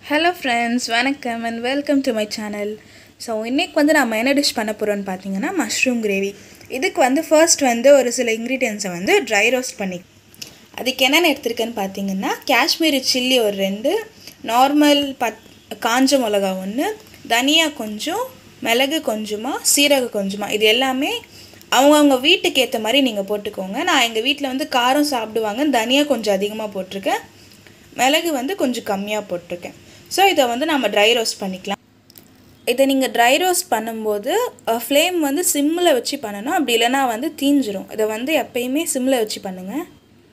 hello friends வணக்கம் and welcome to my channel so இன்றைக்கி வந்து நம்ம என்ன டிஷ் பண்ண போகிறோம்னு பார்த்தீங்கன்னா மஷ்ரூம் கிரேவி இதுக்கு வந்து ஃபர்ஸ்ட் வந்து ஒரு சில இன்க்ரீடியன்ஸை வந்து ட்ரை ரோஸ்ட் பண்ணி அதுக்கு என்னென்ன எடுத்திருக்கேன்னு பார்த்தீங்கன்னா காஷ்மீரி சில்லி ஒரு ரெண்டு நார்மல் பத் காஞ்ச மிளகா ஒன்று தனியா கொஞ்சம் மிளகு கொஞ்சமாக சீரகம் கொஞ்சமாக இது எல்லாமே அவங்கவுங்க வீட்டுக்கு ஏற்ற மாதிரி நீங்கள் போட்டுக்கோங்க நான் எங்கள் வீட்டில் வந்து காரம் சாப்பிடுவாங்க தனியா கொஞ்சம் அதிகமாக போட்டிருக்கேன் மிளகு வந்து கொஞ்சம் கம்மியாக போட்டிருக்கேன் ஸோ இதை வந்து நம்ம ட்ரை ரோஸ்ட் பண்ணிக்கலாம் இதை நீங்கள் ட்ரை ரோஸ்ட் பண்ணும்போது ஃப்ளேம் வந்து சிம்மில் வச்சு பண்ணணும் அப்படி இல்லைன்னா வந்து தீஞ்சிரும் இதை வந்து எப்பயுமே சிம்மில் வச்சு பண்ணுங்கள்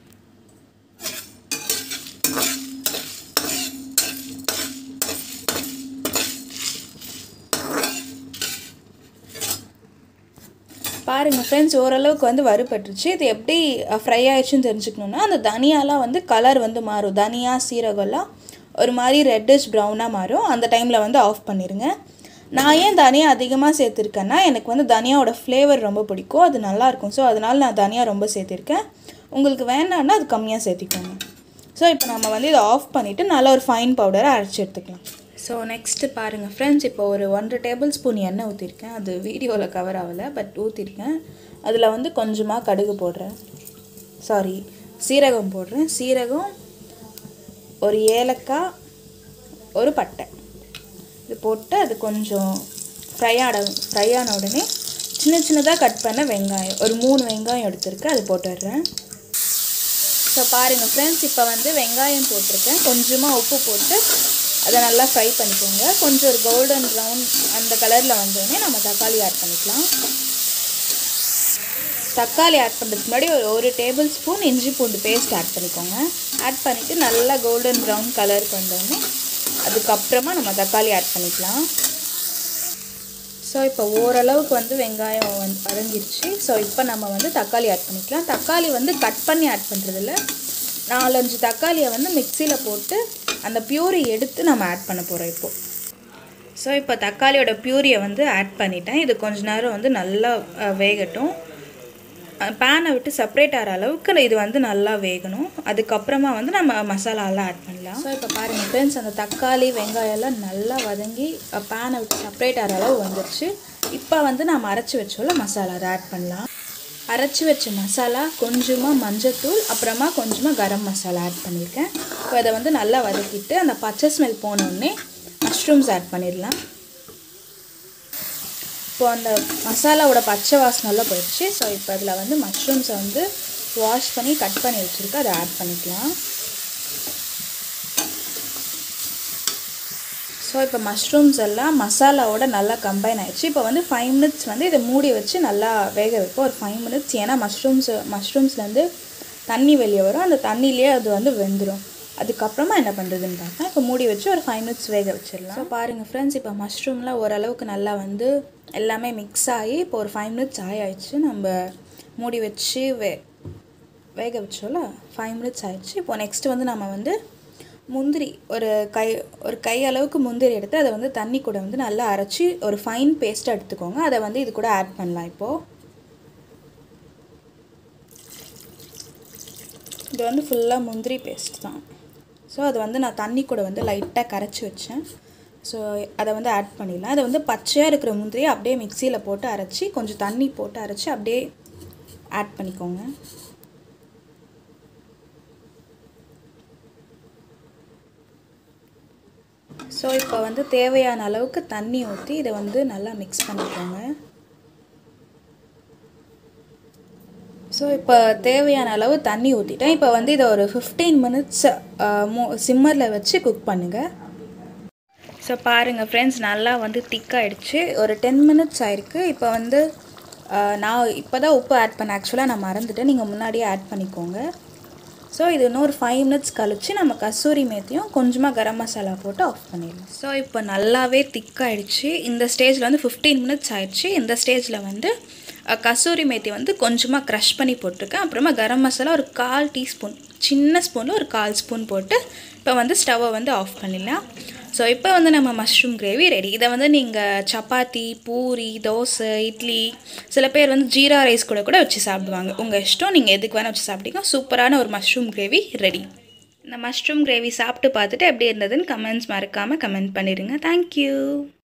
பாருங்கள் ஃப்ரெண்ட்ஸ் ஓரளவுக்கு வந்து வறுபட்டுருச்சு இது எப்படி ஃப்ரை ஆயிடுச்சுன்னு தெரிஞ்சுக்கணுன்னா அந்த தனியாலாம் வந்து கலர் வந்து மாறும் தனியா சீரகம்லாம் ஒரு மாதிரி ரெட்டிஷ் ப்ரௌனாக மாறும் அந்த டைமில் வந்து ஆஃப் பண்ணிடுங்க நான் ஏன் தனியா அதிகமாக சேர்த்துருக்கேன்னா எனக்கு வந்து தனியாவோட ஃப்ளேவர் ரொம்ப பிடிக்கும் அது நல்லாயிருக்கும் ஸோ அதனால் நான் தனியாக ரொம்ப சேர்த்திருக்கேன் உங்களுக்கு வேணான்னா அது கம்மியாக சேர்த்திக்கோங்க ஸோ இப்போ நம்ம வந்து இதை ஆஃப் பண்ணிவிட்டு நல்ல ஒரு ஃபைன் பவுடரை அரைச்சி எடுத்துக்கலாம் ஸோ நெக்ஸ்ட்டு பாருங்கள் ஃப்ரெண்ட்ஸ் இப்போ ஒரு ஒன்றரை டேபிள் ஸ்பூன் எண்ணெய் ஊற்றிருக்கேன் அது வீடியோவில் கவர் ஆகலை பட் ஊற்றிருக்கேன் அதில் வந்து கொஞ்சமாக கடுகு போடுறேன் சாரி சீரகம் போடுறேன் சீரகம் ஒரு ஏலக்காய் ஒரு பட்டை இது போட்டு அது கொஞ்சம் ஃப்ரை ஆட ஃப்ரை ஆன உடனே சின்ன சின்னதாக கட் பண்ண வெங்காயம் ஒரு மூணு வெங்காயம் எடுத்துருக்கேன் அது போட்டுடுறேன் ஸோ பாருங்கள் ஃப்ரெண்ட்ஸ் இப்போ வந்து வெங்காயம் போட்டிருக்கேன் கொஞ்சமாக உப்பு போட்டு அதை நல்லா ஃப்ரை பண்ணிக்கோங்க கொஞ்சம் ஒரு கோல்டன் ப்ரௌன் அந்த கலரில் வந்தோடனே நம்ம தக்காளி ஆட் பண்ணிக்கலாம் தக்காளி ஆட் பண்ணுறதுக்கு முன்னாடி ஒரு ஒரு டேபிள் ஸ்பூன் இஞ்சி பூண்டு பேஸ்ட் ஆட் பண்ணிக்கோங்க ஆட் பண்ணிவிட்டு நல்லா கோல்டன் ப்ரௌன் கலருக்கு வந்தோடனே அதுக்கப்புறமா நம்ம தக்காளி ஆட் பண்ணிக்கலாம் ஸோ இப்போ ஓரளவுக்கு வந்து வெங்காயம் வந்து வதங்கிருச்சு ஸோ இப்போ நம்ம வந்து தக்காளி ஆட் பண்ணிக்கலாம் தக்காளி வந்து கட் பண்ணி ஆட் பண்ணுறதில்ல நாலஞ்சு தக்காளியை வந்து மிக்சியில் போட்டு அந்த பியூரி எடுத்து நம்ம ஆட் பண்ண போகிறோம் இப்போது ஸோ இப்போ தக்காளியோட பியூரியை வந்து ஆட் பண்ணிட்டேன் இது கொஞ்ச நேரம் வந்து நல்லா வேகட்டும் பேனை விட்டு செப்பரேட் ஆகிற அளவுக்கு இது வந்து நல்லா வேகணும் அதுக்கப்புறமா வந்து நம்ம மசாலாலாம் ஆட் பண்ணலாம் ஸோ இப்போ பாருங்கள் ஃப்ரெண்ட்ஸ் அந்த தக்காளி வெங்காயம்லாம் நல்லா வதங்கி பேனை விட்டு செப்பரேட் ஆகிற அளவு வந்துருச்சு இப்போ வந்து நம்ம அரைச்சி வச்சோம்ல மசாலா அதை ஆட் பண்ணலாம் அரைச்சி வச்ச மசாலா கொஞ்சமாக மஞ்சத்தூள் அப்புறமா கொஞ்சமாக கரம் மசாலா ஆட் பண்ணியிருக்கேன் இப்போ அதை வந்து நல்லா வதக்கிட்டு அந்த பச்சை ஸ்மெல் போனோடனே மஷ்ரூம்ஸ் ஆட் பண்ணிடலாம் இப்போ அந்த மசாலாவோட பச்சை வாசனைலாம் போயிடுச்சு ஸோ இப்போ அதில் வந்து மஷ்ரூம்ஸை வந்து வாஷ் பண்ணி கட் பண்ணி வச்சுருக்கு அதை ஆட் பண்ணிக்கலாம் ஸோ இப்போ மஷ்ரூம்ஸ் எல்லாம் மசாலாவோட நல்லா கம்பைன் ஆயிடுச்சு இப்போ வந்து ஃபைவ் மினிட்ஸ் வந்து இதை மூடி வச்சு நல்லா வேக வைப்போம் ஒரு ஃபைவ் மினிட்ஸ் ஏன்னா மஷ்ரூம்ஸ் மஷ்ரூம்ஸ்லேருந்து தண்ணி வெளியே வரும் அந்த தண்ணியிலே அது வந்து வெந்துடும் அதுக்கப்புறமா என்ன பண்ணுறதுன்னு பார்த்தா இப்போ மூடி வச்சு ஒரு ஃபைவ் மினிட்ஸ் வேக வச்சிடலாம் ஸோ பாருங்கள் ஃப்ரெண்ட்ஸ் இப்போ மஷ்ரூம்லாம் ஓரளவுக்கு நல்லா வந்து எல்லாமே மிக்ஸ் ஆகி இப்போ ஒரு ஃபைவ் மினிட்ஸ் ஆயாயிடுச்சு நம்ம மூடி வச்சு வே வேக வச்சோம்ல ஃபைவ் மினிட்ஸ் ஆயிடுச்சு இப்போ நெக்ஸ்ட் வந்து நம்ம வந்து முந்திரி ஒரு கை ஒரு கை அளவுக்கு முந்திரி எடுத்து அதை வந்து தண்ணி கூட வந்து நல்லா அரைச்சி ஒரு ஃபைன் பேஸ்ட்டாக எடுத்துக்கோங்க அதை வந்து இது கூட ஆட் பண்ணலாம் இப்போது இது வந்து ஃபுல்லாக முந்திரி பேஸ்ட் தான் ஸோ அது வந்து நான் தண்ணி கூட வந்து லைட்டாக கரைச்சி வச்சேன் ஸோ அதை வந்து ஆட் பண்ணிடலாம் அதை வந்து பச்சையாக இருக்கிற முந்திரியை அப்படியே மிக்சியில் போட்டு அரைச்சி கொஞ்சம் தண்ணி போட்டு அரைச்சி அப்படியே ஆட் பண்ணிக்கோங்க ஸோ இப்போ வந்து தேவையான அளவுக்கு தண்ணி ஊற்றி இதை வந்து நல்லா மிக்ஸ் பண்ணிக்கோங்க ஸோ இப்போ தேவையான அளவு தண்ணி ஊற்றிட்டேன் இப்போ வந்து இதை ஒரு ஃபிஃப்டீன் மினிட்ஸ் மோ சிம்மரில் வச்சு குக் பண்ணுங்கள் ஸோ பாருங்கள் ஃப்ரெண்ட்ஸ் நல்லா வந்து திக்காயிடுச்சு ஒரு டென் மினிட்ஸ் ஆயிருக்கு இப்போ வந்து நான் இப்போ தான் உப்பு ஆட் பண்ண ஆக்சுவலாக நான் மறந்துட்டேன் நீங்கள் முன்னாடியே ஆட் பண்ணிக்கோங்க ஸோ இது இன்னொரு ஃபைவ் மினிட்ஸ் கழித்து நம்ம கஸ்தூரி மேத்தியும் கொஞ்சமாக கரம் மசாலா போட்டு ஆஃப் பண்ணிடலாம் ஸோ இப்போ நல்லாவே திக்காயிடுச்சு இந்த ஸ்டேஜில் வந்து ஃபிஃப்டீன் மினிட்ஸ் ஆயிடுச்சு இந்த ஸ்டேஜில் வந்து கஸ்தூரி மேத்தி வந்து கொஞ்சமாக க்ரஷ் பண்ணி போட்டிருக்கேன் அப்புறமா கரம் மசாலா ஒரு கால் டீஸ்பூன் சின்ன ஸ்பூனில் ஒரு கால் ஸ்பூன் போட்டு இப்போ வந்து ஸ்டவ்வை வந்து ஆஃப் பண்ணிடலாம் ஸோ இப்போ வந்து நம்ம மஷ்ரூம் கிரேவி ரெடி இதை வந்து நீங்கள் சப்பாத்தி பூரி தோசை இட்லி சில பேர் வந்து ஜீரா ரைஸ் கூட கூட வச்சு சாப்பிடுவாங்க உங்கள் இஷ்டம் நீங்கள் எதுக்கு வேணால் வச்சு சாப்பிட்டீங்க சூப்பரான ஒரு மஷ்ரூம் கிரேவி ரெடி இந்த மஷ்ரூம் கிரேவி சாப்பிட்டு பார்த்துட்டு எப்படி இருந்ததுன்னு கமெண்ட்ஸ் மறக்காமல் கமெண்ட் பண்ணிடுங்க தேங்க்யூ